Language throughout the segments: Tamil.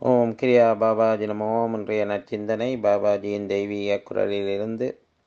ஓம் கிரியா பாபாஜி நமோ இன்றைய நற்சிந்தனை பாபாஜியின் தெய்வீக குரலிலிருந்து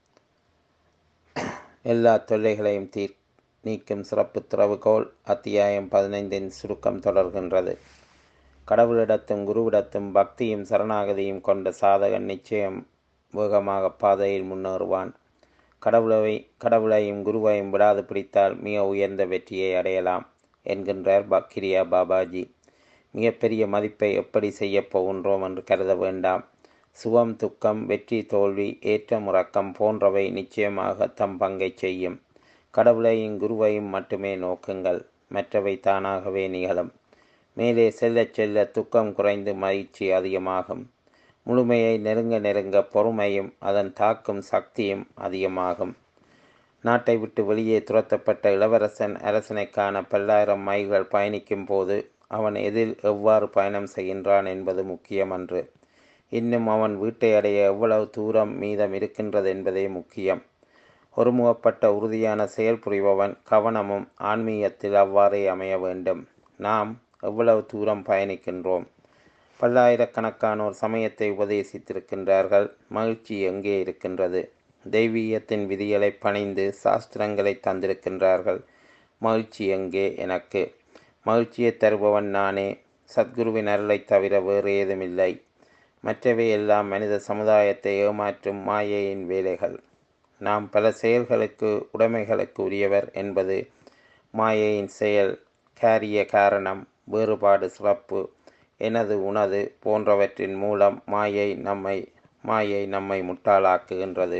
எல்லா தொல்லைகளையும் தீர் நீக்கும் சிறப்பு திறவுகோல் அத்தியாயம் பதினைந்தின் சுருக்கம் தொடர்கின்றது கடவுளிடத்தும் குருவிடத்தும் பக்தியும் சரணாகதியும் கொண்ட சாதகன் நிச்சயம் வேகமாக பாதையில் முன்னேறுவான் கடவுளை கடவுளையும் குருவையும் விடாது பிடித்தால் மிக உயர்ந்த வெற்றியை அடையலாம் என்கின்றார் பக்கிரியா பாபாஜி மிகப்பெரிய மதிப்பை எப்படி செய்யப் போகின்றோம் என்று கருத வேண்டாம் சுகம் துக்கம் வெற்றி தோல்வி ஏற்றம் உறக்கம் போன்றவை நிச்சயமாக தம் பங்கை செய்யும் கடவுளையும் குருவையும் மட்டுமே நோக்குங்கள் மற்றவை தானாகவே நிகழும் மேலே செல்லச் செல்ல துக்கம் குறைந்து மகிழ்ச்சி அதிகமாகும் முழுமையை நெருங்க நெருங்க பொறுமையும் அதன் தாக்கும் சக்தியும் அதிகமாகும் நாட்டை விட்டு வெளியே துரத்தப்பட்ட இளவரசன் அரசனை காண பல்லாயிரம் மைல்கள் பயணிக்கும் போது அவன் எதில் எவ்வாறு பயணம் செய்கின்றான் என்பது முக்கியமன்று இன்னும் அவன் வீட்டை அடைய எவ்வளவு தூரம் மீதம் இருக்கின்றது என்பதே முக்கியம் ஒருமுகப்பட்ட உறுதியான செயல் புரிபவன் கவனமும் ஆன்மீகத்தில் அவ்வாறே அமைய வேண்டும் நாம் எவ்வளவு தூரம் பயணிக்கின்றோம் பல்லாயிரக்கணக்கானோர் சமயத்தை உபதேசித்திருக்கின்றார்கள் மகிழ்ச்சி எங்கே இருக்கின்றது தெய்வீகத்தின் விதிகளை பணிந்து சாஸ்திரங்களை தந்திருக்கின்றார்கள் மகிழ்ச்சி எங்கே எனக்கு மகிழ்ச்சியை தருபவன் நானே சத்குருவின் அருளை தவிர வேறு ஏதுமில்லை மற்றவை எல்லாம் மனித சமுதாயத்தை ஏமாற்றும் மாயையின் வேலைகள் நாம் பல செயல்களுக்கு உடைமைகளுக்கு உரியவர் என்பது மாயையின் செயல் காரிய காரணம் வேறுபாடு சிறப்பு எனது உனது போன்றவற்றின் மூலம் மாயை நம்மை மாயை நம்மை முட்டாளாக்குகின்றது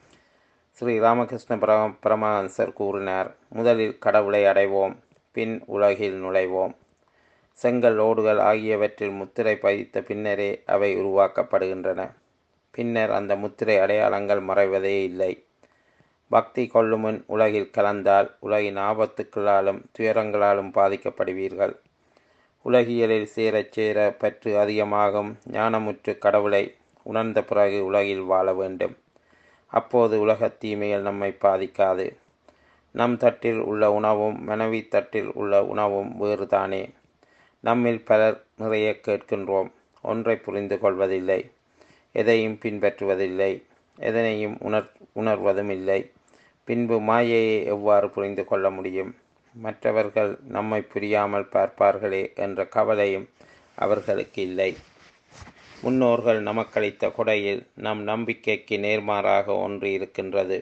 ஸ்ரீ ராமகிருஷ்ண பரம பரமஹன்சர் கூறினார் முதலில் கடவுளை அடைவோம் பின் உலகில் நுழைவோம் செங்கல் ஓடுகள் ஆகியவற்றில் முத்திரை பதித்த பின்னரே அவை உருவாக்கப்படுகின்றன பின்னர் அந்த முத்திரை அடையாளங்கள் மறைவதே இல்லை பக்தி கொள்ளுமுன் உலகில் கலந்தால் உலகின் ஆபத்துக்களாலும் துயரங்களாலும் பாதிக்கப்படுவீர்கள் உலகியலில் சேரச் சேர பற்று அதிகமாகும் ஞானமுற்று கடவுளை உணர்ந்த பிறகு உலகில் வாழ வேண்டும் அப்போது உலகத் தீமைகள் நம்மை பாதிக்காது நம் தட்டில் உள்ள உணவும் மனைவி தட்டில் உள்ள உணவும் வேறுதானே நம்மில் பலர் நிறைய கேட்கின்றோம் ஒன்றை புரிந்து கொள்வதில்லை எதையும் பின்பற்றுவதில்லை எதனையும் உணர் உணர்வதும் இல்லை பின்பு மாயையை எவ்வாறு புரிந்து கொள்ள முடியும் மற்றவர்கள் நம்மை புரியாமல் பார்ப்பார்களே என்ற கவலையும் அவர்களுக்கு இல்லை முன்னோர்கள் நமக்களித்த கொடையில் நம் நம்பிக்கைக்கு நேர்மாறாக ஒன்று இருக்கின்றது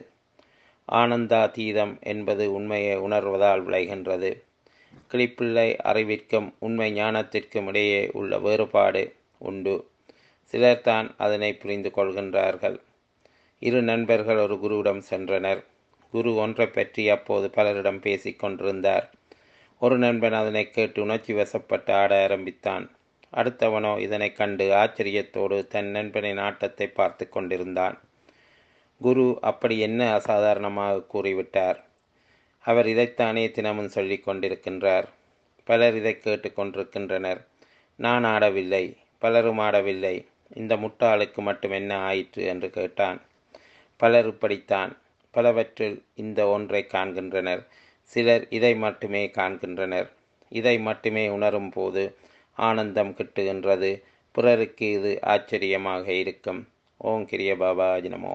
ஆனந்தாதீதம் என்பது உண்மையை உணர்வதால் விளைகின்றது கிளிப்பிள்ளை அறிவிற்கும் உண்மை ஞானத்திற்கும் இடையே உள்ள வேறுபாடு உண்டு சிலர்தான் அதனை புரிந்து கொள்கின்றார்கள் இரு நண்பர்கள் ஒரு குருவிடம் சென்றனர் குரு ஒன்றை பற்றி அப்போது பலரிடம் பேசிக் கொண்டிருந்தார் ஒரு நண்பன் அதனை கேட்டு உணர்ச்சி வசப்பட்டு ஆட ஆரம்பித்தான் அடுத்தவனோ இதனை கண்டு ஆச்சரியத்தோடு தன் நண்பனின் ஆட்டத்தை பார்த்து கொண்டிருந்தான் குரு அப்படி என்ன அசாதாரணமாக கூறிவிட்டார் அவர் இதைத்தானே தினமும் சொல்லிக் கொண்டிருக்கின்றார் பலர் இதை கேட்டு கொண்டிருக்கின்றனர் நான் ஆடவில்லை பலரும் ஆடவில்லை இந்த முட்டாளுக்கு மட்டும் என்ன ஆயிற்று என்று கேட்டான் பலர் இப்படித்தான் பலவற்றில் இந்த ஒன்றை காண்கின்றனர் சிலர் இதை மட்டுமே காண்கின்றனர் இதை மட்டுமே உணரும் போது ஆனந்தம் கிட்டுகின்றது பிறருக்கு இது ஆச்சரியமாக இருக்கும் ஓம் கிரிய பாபாஜி நமோ